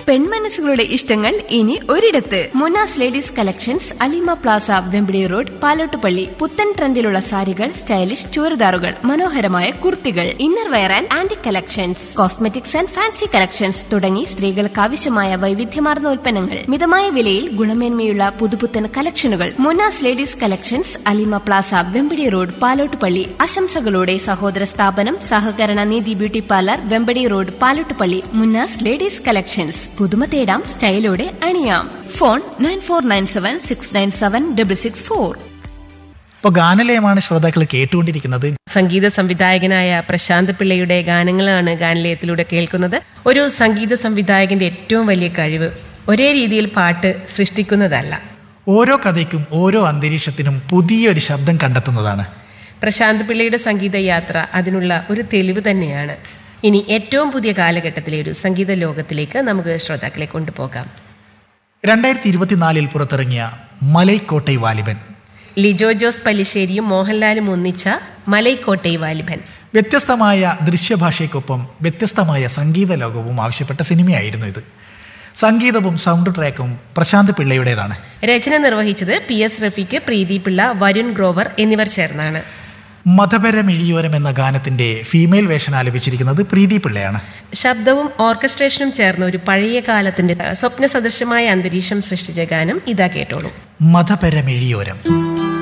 പെൺമനസ്സുകളുടെ ഇഷ്ടങ്ങൾ ഇനി ഒരിടത്ത് Munas ladies collections Alima plaza Vempidi road Palottupally പുത്തൻ ട്രെൻഡിലുള്ള സാരികൾ സ്റ്റൈലിഷ് ചുരിദാറുകൾ മനോഹരമായ കുർത്തികൾ inner wear and aunty collections cosmetics and fancy collections തുടങ്ങി സ്ത്രീകൾക്ക് ആവശ്യമായ വൈവിധ്യമാർന്ന ഉൽപ്പന്നങ്ങൾ മിതമായ വിലയിൽ ഗുണമേന്മയുള്ള പുതുപുത്തൻ കളക്ഷനുകൾ Munas ladies collections Alima plaza Vempadi road Palottupally ആശംസകളോടെ സഹോദര സ്ഥാപനം സഹകരണ നീതി beauty parlour Vempadi road Palottupally Munnas ladies collections പുതുമ തേടാം സ്റ്റൈലോടെ അണിയാം phone nine four nine seven six nine seven double six four ഇപ്പോൾ ഗാനലയമാണ് ശ്രോതാക്കൾ കേട്ടുകൊണ്ടിരിക്കുന്നത് സംഗീത സംവിധായകനായ പ്രശാന്ത് പിള്ളയുടെ ഗാനങ്ങളാണ് ഗാനലയത്തിലൂടെ കേൾക്കുന്നത് ഒരു സംഗീത സംവിധായകന്റെ ഏറ്റവും വലിയ കഴിവ് ഒരേ രീതിയിൽ പാട്ട് സൃഷ്ടിക്കുന്നതല്ല ഓരോ കഥയ്ക്കും ഓരോ അന്തരീക്ഷത്തിനും പുതിയൊരു ശബ്ദം കണ്ടെത്തുന്നതാണ് പ്രശാന്ത് പിള്ളയുടെ സംഗീത യാത്ര അതിനുള്ള ഒരു തെളിവ് തന്നെയാണ് ഇനി ഏറ്റവും പുതിയ കാലഘട്ടത്തിലെ ഒരു സംഗീത ലോകത്തിലേക്ക് നമുക്ക് ശ്രോതാക്കളെ കൊണ്ടുപോകാം രണ്ടായിരത്തി ഇരുപത്തിനാലിൽ പുറത്തിറങ്ങിയ മലൈക്കോട്ടൈ വാലിബൻ ലിജോ ജോസ് പല്ലിശ്ശേരിയും മോഹൻലാലും ഒന്നിച്ച മലൈക്കോട്ടൈ വാലിബൻ വ്യത്യസ്തമായ ദൃശ്യഭാഷയ്ക്കൊപ്പം വ്യത്യസ്തമായ സംഗീത ലോകവും ആവശ്യപ്പെട്ട സിനിമയായിരുന്നു ഇത് സംഗീതവും സൗണ്ട് ട്രാക്കും പ്രശാന്ത് പിള്ളയുടേതാണ് രചന നിർവഹിച്ചത് പി എസ് റഫീഖ് പ്രീതി പിള്ള വരുൺ ഗ്രോവർ എന്നിവർ ചേർന്നാണ് മതപരമിഴിയോരം എന്ന ഗാനത്തിന്റെ ഫീമെയിൽ വേഷൻ ആലപിച്ചിരിക്കുന്നത് പ്രീതി പിള്ളയാണ് ശബ്ദവും ഓർക്കസ്ട്രേഷനും ചേർന്ന ഒരു പഴയ കാലത്തിന്റെ സ്വപ്ന സദൃശമായ അന്തരീക്ഷം സൃഷ്ടിച്ച ഗാനം ഇതാ കേട്ടോളൂ മതപരമിഴിയോരം